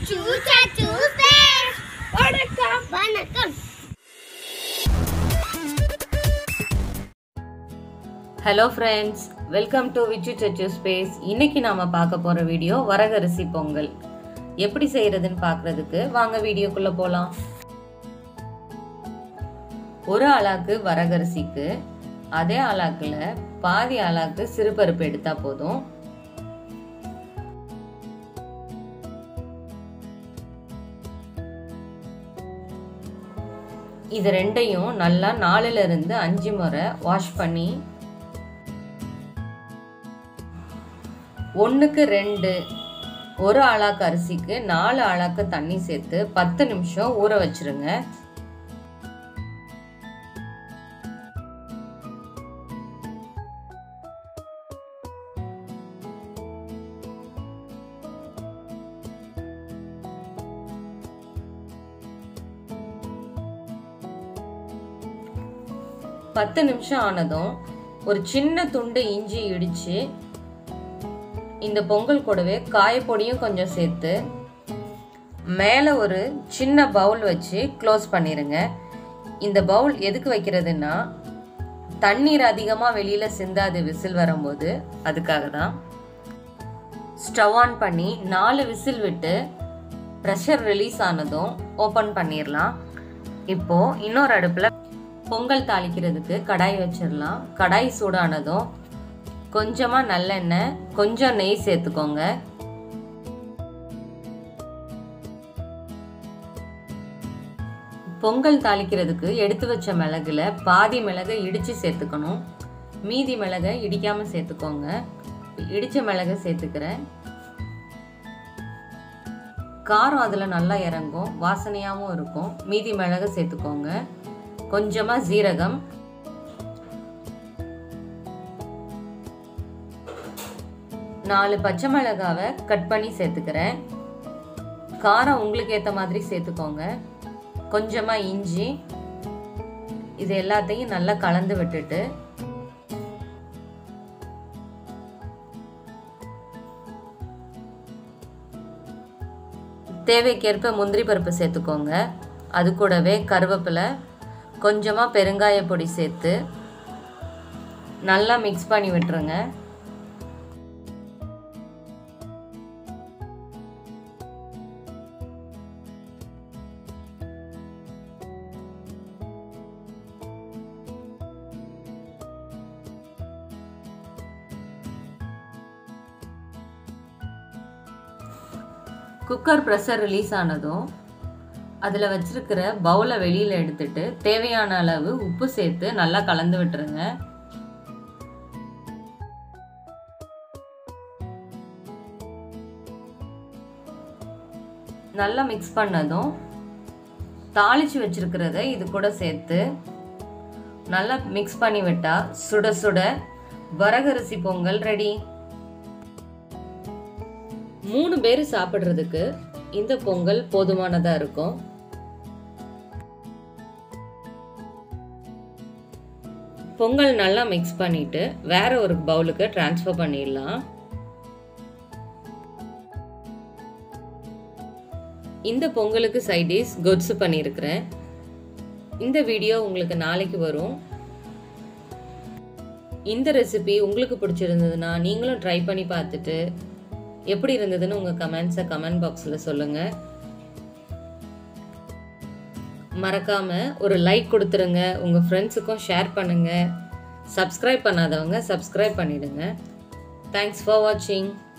அச்சு சச்சு பேஸ் வணக்கம் வணக்கம் hello friends welcome to Vichu Sachu space இன்னைக்கு நாம பார்க்க போற வீடியோ வரகரிசி பொங்கல் எப்படி செய்யறதுன்னு பார்க்கறதுக்கு வாங்க வீடியோக்குள்ள போலாம் ஒரு ஆளாக்கு வரகரிசிக்கு அதே ஆளாக்குல பாதி ஆளாக்கு சிறுபருப்பு எடுத்தா போதும் இது ரெண்டையும் நல்லா நாலுல இருந்து அஞ்சு முறை வாஷ் பண்ணி ஒன்றுக்கு ரெண்டு ஒரு ஆளாக்கு அரிசிக்கு நாலு ஆளாக்கு தண்ணி சேர்த்து பத்து நிமிஷம் ஊற வச்சிருங்க பத்து நிமிஷம் ஆனதும் ஒரு சின்ன துண்டு இஞ்சி இடிச்சு இந்த பொங்கல் கூடவே காயப்பொடியும் கொஞ்சம் சேர்த்து மேலே ஒரு சின்ன பவுல் வச்சு க்ளோஸ் பண்ணிடுங்க இந்த பவுல் எதுக்கு வைக்கிறதுன்னா தண்ணீர் அதிகமாக வெளியில் சிந்தாது விசில் வரும்போது அதுக்காக தான் ஸ்டவ் ஆன் பண்ணி நாலு விசில் விட்டு ப்ரெஷர் ரிலீஸ் ஆனதும் ஓப்பன் பண்ணிடலாம் இப்போது இன்னொரு அடுப்பில் பொங்கல் தாளிக்கிறதுக்கு கடாய் வச்சிடலாம் கடாய் சூடானதும் கொஞ்சமாக நல்லெண்ணெய் கொஞ்சம் நெய் சேர்த்துக்கோங்க பொங்கல் தாளிக்கிறதுக்கு எடுத்து வச்ச மிளகுல பாதி மிளகை இடித்து சேர்த்துக்கணும் மீதி மிளகை இடிக்காமல் சேர்த்துக்கோங்க இடித்த மிளகை சேர்த்துக்கிறேன் காரம் அதில் நல்லா இறங்கும் வாசனையாகவும் இருக்கும் மீதி மிளகை சேர்த்துக்கோங்க கொஞ்சமாக ஜீரகம் நாலு பச்சை மிளகாவை கட் பண்ணி சேர்த்துக்கிறேன் காரம் உங்களுக்கு ஏற்ற மாதிரி சேர்த்துக்கோங்க கொஞ்சமாக இஞ்சி இது எல்லாத்தையும் நல்லா கலந்து விட்டுட்டு தேவைக்கேற்ப முந்திரி பருப்பு சேர்த்துக்கோங்க அது கூடவே கருவேப்பிலை கொஞ்சமாக பெருங்காய பொடி சேர்த்து நல்லா மிக்ஸ் பண்ணி விட்டுருங்க குக்கர் ப்ரெஷர் ரிலீஸ் ஆனதும் அதில் வச்சிருக்கிற பவுலை வெளியில் எடுத்துட்டு தேவையான அளவு உப்பு சேர்த்து நல்லா கலந்து விட்டுருங்க நல்லா மிக்ஸ் பண்ணதும் தாளிச்சு வச்சிருக்கிறத இது கூட சேர்த்து நல்லா மிக்ஸ் பண்ணி விட்டா சுட சுட வரகரிசி பொங்கல் ரெடி மூணு பேர் சாப்பிட்றதுக்கு இந்த பொங்கல் போதுமானதாக இருக்கும் பொங்கல் நல்லா மிக்ஸ் பண்ணிட்டு வேற ஒரு பவுலுக்கு டிரான்ஸ்ஃபர் பண்ணிடலாம் இந்த பொங்கலுக்கு சைடிஸ் கொட்ஸு பண்ணியிருக்கிறேன் இந்த வீடியோ உங்களுக்கு நாளைக்கு வரும் இந்த ரெசிபி உங்களுக்கு பிடிச்சிருந்ததுன்னா நீங்களும் ட்ரை பண்ணி பார்த்துட்டு எப்படி இருந்ததுன்னு உங்கள் கமெண்ட்ஸை கமெண்ட் பாக்ஸில் சொல்லுங்கள் மறக்காமல் ஒரு லைக் கொடுத்துருங்க உங்கள் ஃப்ரெண்ட்ஸுக்கும் ஷேர் பண்ணுங்கள் சப்ஸ்கிரைப் பண்ணாதவங்க சப்ஸ்கிரைப் பண்ணிடுங்க தேங்க்ஸ் ஃபார் வாட்சிங்